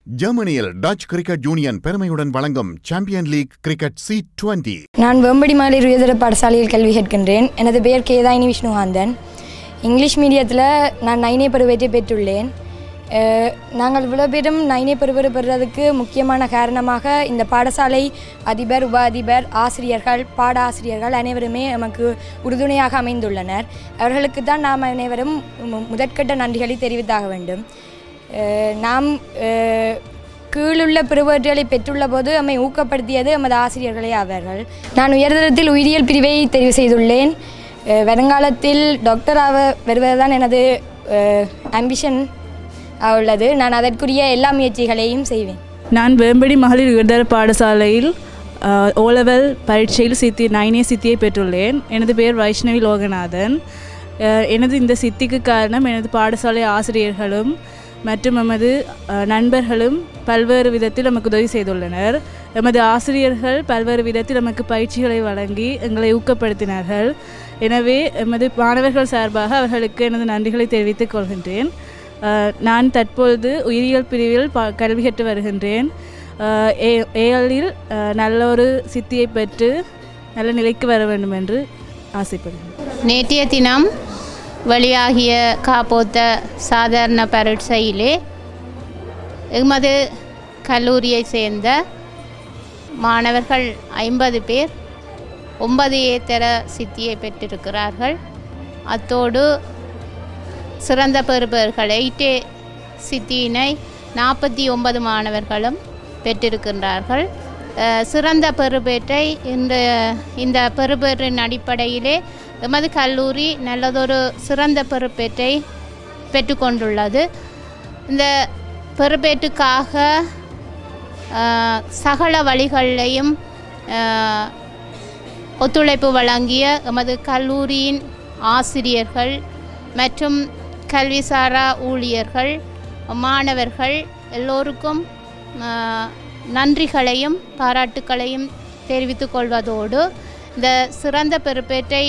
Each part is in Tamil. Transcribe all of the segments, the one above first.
ஜெர்மனியில் டச் கிரிக்கெட் யூனியன் பெருமையுடன் வழங்கும் champion league cricket C twenty நான் வெம்படி மகளிர் உயர்தர பாடசாலையில் கல்வி கற்கின்றேன் எனது பெயர் கேதாயினி விஷ்ணுகாந்தன் இங்கிலீஷ் மீடியத்தில் நான் நைனே பருவத்தை பெற்றுள்ளேன் அஹ், நாங்கள் இவ்வளோ பேரும் நைனே பருவரை பெறுறதுக்கு முக்கியமான காரணமாக இந்த பாடசாலை அதிபர் உப அதிபர் ஆசிரியர்கள் பாட ஆசிரியர்கள் அனைவருமே நமக்கு உறுதுணையாக அமைந்துள்ளனர் அவர்களுக்கு தான் நாம் அனைவரும் மு- முதற்கட்ட நன்றிகளை தெரிவித்தாக வேண்டும் அஹ், நாம் அஹ், கீழுள்ள பிரிவுகளை பெற்றுள்ள போது நம்மை ஊக்கப்படுத்தியது எமது ஆசிரியர்களே ஆவார்கள் நான் உயர்தரத்தில் உயிரியல் பிரிவை தெரிவு செய்துள்ளேன் அஹ் வருங்காலத்தில் டாக்டர் ஆக வருவதுதான் எனது அம்பிஷன் உள்ளது நான் அதற்குரிய எல்லா முயற்சிகளையும் செய்வேன் நான் வேம்படி மகளிர் உயர்தர பாடசாலையில் ஓலெவல் பரீட்சையில் சித்தி நைனே சித்தியை பெற்றுள்ளேன் எனது பெயர் வைஷ்ணவி லோகநாதன் அஹ், எனது இந்த சித்திக்கு காரணம் எனது பாடசாலை ஆசிரியர்களும் மற்றும் எமது அஹ், நண்பர்களும் பல்வேறு விதத்தில் நமக்கு உதவி செய்துள்ளனர் எமது ஆசிரியர்கள் பல்வேறு விதத்தில் நமக்கு பயிற்சிகளை வழங்கி எங்களை ஊக்கப்படுத்தினார்கள் எனவே எமது மாணவர்கள் சார்பாக அவர்களுக்கு எனது நன்றிகளை தெரிவித்துக் கொள்கின்றேன் அஹ், நான் தற்பொழுது உயிரியல் பிரிவில் ப கல்வி கற்று வருகின்றேன் அஹ், ஏ ஏஎல்லில் நல்ல ஒரு சித்தியை பெற்று நல்ல நிலைக்கு வர வேண்டும் என்று ஆசைப்படுகிறேன் நேற்றைய தினம் வெளியாகிய காப்போத்த சாதாரண பரீட்சையிலே எமது கல்லூரியை சேர்ந்த மாணவர்கள் ஐம்பது பேர் ஒன்பது ஏத்தர சித்தியை பெற்றிருக்கிறார்கள் அத்தோடு சிறந்த பெறுபவர்கள் எயிட்டே சித்தியினை நாற்பத்தி ஒன்பது மாணவர்களும் பெற்றிருக்கின்றார்கள் அஹ், சிறந்த பெறுபேற்றை இந்த இந்த பெறுபேற்றின் அடிப்படையிலே எமது கல்லூரி நல்லதொரு சிறந்த பெறுபேற்றை பெற்றுக்கொண்டுள்ளது இந்த பெறுபேற்றுக்காக அஹ், சகல வழிகளிலையும் அஹ், ஒத்துழைப்பு வழங்கிய எமது கல்லூரியின் ஆசிரியர்கள் மற்றும் கல்விசாரா ஊழியர்கள் மாணவர்கள் எல்லோருக்கும் ஆஹ், நன்றிகளையும் பாராட்டுக்களையும் தெரிவித்துக் கொள்வதோடு இந்த சிறந்த பெறுபேற்றை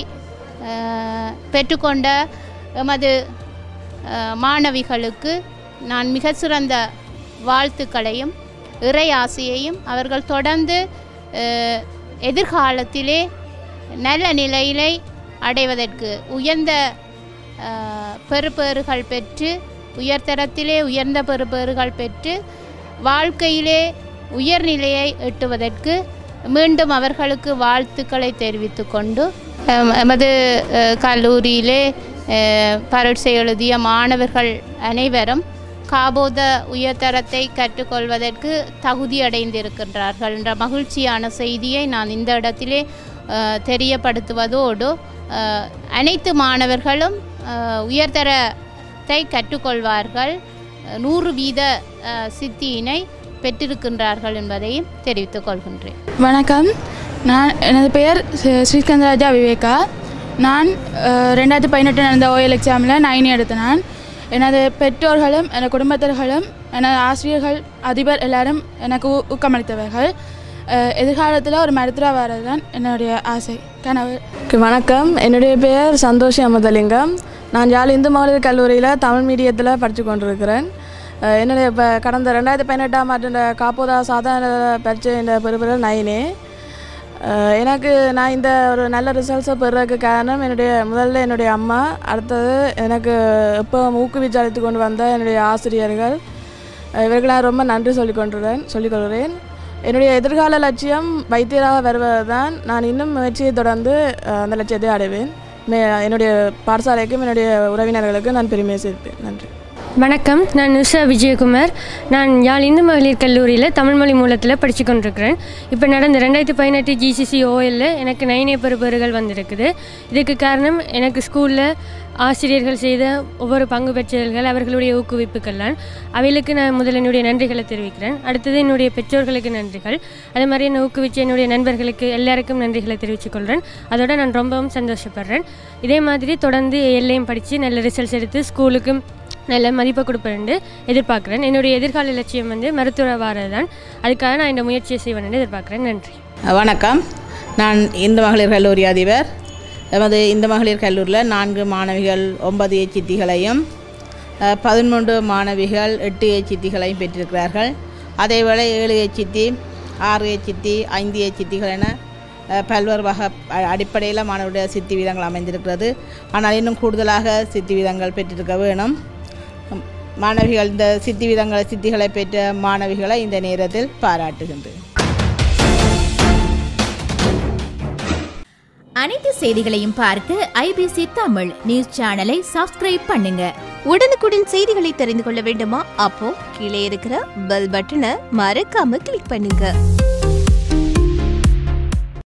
ஆஹ், பெற்றுக்கொண்ட எமது ஆஹ், மாணவிகளுக்கு நான் மிக சிறந்த வாழ்த்துக்களையும் இறை ஆசையையும் அவர்கள் தொடர்ந்து ஆஹ், எதிர்காலத்திலே நல்ல நிலையிலை அடைவதற்கு உயர்ந்த ஆஹ், பெறுபேறுகள் பெற்று உயர்தரத்திலே உயர்ந்த பெறுபேறுகள் பெற்று வாழ்க்கையிலே உயர்நிலையை எட்டுவதற்கு மீண்டும் அவர்களுக்கு வாழ்த்துக்களை தெரிவித்துக் கொண்டு எம்- எமது அஹ், கல்லூரியிலே அஹ், பரீட்சை எழுதிய மாணவர்கள் அனைவரும் காபோத உயர்தரத்தை கற்றுக்கொள்வதற்கு தகுதியடைந்திருக்கின்றார்கள் என்ற மகிழ்ச்சியான செய்தியை நான் இந்த இடத்திலே அஹ், தெரியப்படுத்துவதோடு அஹ், அனைத்து மாணவர்களும் அஹ், உயர்தரத்தை கற்றுக்கொள்வார்கள் அஹ், நூறு வீத அஹ், சித்தியினை பெற்றிருக்கின்றார்கள் என்பதையும் தெரிவித்துக் கொள்கின்றேன் வணக்கம் நான் எனது பெயர் ஸ்ரீ- ஸ்ரீஸ்கந்தராஜா விவேகா நான் அஹ், ரெண்டாயிரத்தி பதினெட்டு நடந்த ஓஎல் எக்ஸாமில் நைன் எடுத்தேன் நான் எனது பெற்றோர்களும் எனது குடும்பத்தினர்களும் எனது ஆசிரியர்கள் அதிபர் எல்லாரும் எனக்கு ஊ- ஊக்கமளித்தவர்கள் அஹ், எதிர்காலத்தில் ஒரு மருத்துவ வர்றது தான் என்னுடைய ஆசை கனவு வணக்கம் என்னுடைய பெயர் சந்தோஷி அமுதலிங்கம் நான் ஜாலி இந்து மகளிர் கல்லூரியில் தமிழ் மீடியத்தில் படித்து கொண்டிருக்கிறேன் அஹ் என்னுடைய இப்போ கடந்த ரெண்டாயிரத்தி பதினெட்டாம் ஆண்டு காப்போதா சாதாரண பரீட்சை இந்த பெறுபெறல் நைனே அஹ் எனக்கு நான் இந்த ஒரு நல்ல ரிசல்ட்ஸை பெறுறதுக்கு காரணம் என்னுடைய முதல்ல என்னுடைய அம்மா அடுத்தது எனக்கு எப்போ ஊக்குவிச்சு அழைத்து கொண்டு வந்த என்னுடைய ஆசிரியர்கள் அஹ் இவர்களுக்கு நான் ரொம்ப நன்றி சொல்லிக் கொண்டுறேன் சொல்லிக்கொள்கிறேன் என்னுடைய எதிர்கால லட்சியம் வைத்தியராக வருவது தான் நான் இன்னும் முயற்சியை தொடர்ந்து அஹ், அந்த லட்சியத்தை அடைவேன் மே- என்னுடைய பாடசாலைக்கும் என்னுடைய உறவினர்களுக்கும் நான் பெருமையை சேர்ப்பேன் நன்றி வணக்கம் நான் நிஷா விஜயகுமார் நான் யாழ் இந்து மகளிர் கல்லூரியில் தமிழ் மொழி மூலத்தில் படித்து கொண்டிருக்கிறேன் இப்போ நடந்த ரெண்டாயிரத்தி பதினெட்டு ஜிசிசி ஓஎல்ல எனக்கு நைனே பெறுபேறுகள் வந்திருக்குது இதுக்கு காரணம் எனக்கு ஸ்கூலில் ஆசிரியர்கள் செய்த ஒவ்வொரு பங்கு பெற்றல்கள் அவர்களுடைய ஊக்குவிப்புகள் தான் அவைகளுக்கு நான் முதல்ல என்னுடைய நன்றிகளை தெரிவிக்கிறேன் அடுத்தது என்னுடைய பெற்றோர்களுக்கு நன்றிகள் அதே மாதிரி என்னை ஊக்குவிச்ச என்னுடைய நண்பர்களுக்கு எல்லாருக்கும் நன்றிகளை தெரிவித்துக் கொள்கிறேன் அதோட நான் ரொம்பவும் சந்தோஷப்படுறேன் இதே மாதிரி தொடர்ந்து எல்லையும் படித்து நல்ல ரிசல்ட்ஸ் எடுத்து ஸ்கூலுக்கும் நல்ல மதிப்பை கொடுப்பேன்னு எதிர்பார்க்குறேன் என்னுடைய எதிர்கால லட்சியம் வந்து மருத்துவ வாரது தான் அதுக்காக நான் இந்த முயற்சியை செய்வேன்னு எதிர்பார்க்குறேன் நன்றி வணக்கம் நான் இந்து மகளிர் கல்லூரி அதிபர் எமது இந்து மகளிர் கல்லூரியில் நான்கு மாணவிகள் ஒன்பது சித்திகளையும் அஹ், பதிமூன்று மாணவிகள் எட்டு ஏச்சித்திகளையும் பெற்றிருக்கிறார்கள் அதேவேளை ஏழு ஏச்சித்தி ஆறு ஏச்சித்தி ஐந்து ஏச்சித்திகள் என அஹ், பல்வேறு வகை அ- அடிப்படையில் மாணவருடைய சித்தி வீதங்கள் அமைந்திருக்கிறது ஆனால் இன்னும் கூடுதலாக சித்தி வீதங்கள் பெற்றிருக்க வேணும் ம், மாணவிகள் இந்த சித்தி வீதங்களை சித்திகளை பெற்ற மாணவிகளை இந்த நேரத்தில் பாராட்டுகின்றேன் அனைத்து செய்திகளையும் பார்க்க ஐபிசி தமிழ் நியூஸ் சேனலை சப்ஸ்கிரைப் பண்ணுங்க உடனுக்குடன் செய்திகளை தெரிந்து கொள்ள வேண்டுமா அப்போ கீழே இருக்கிற பெல் பட்டனை மறக்காம கிளிக் பண்ணுங்க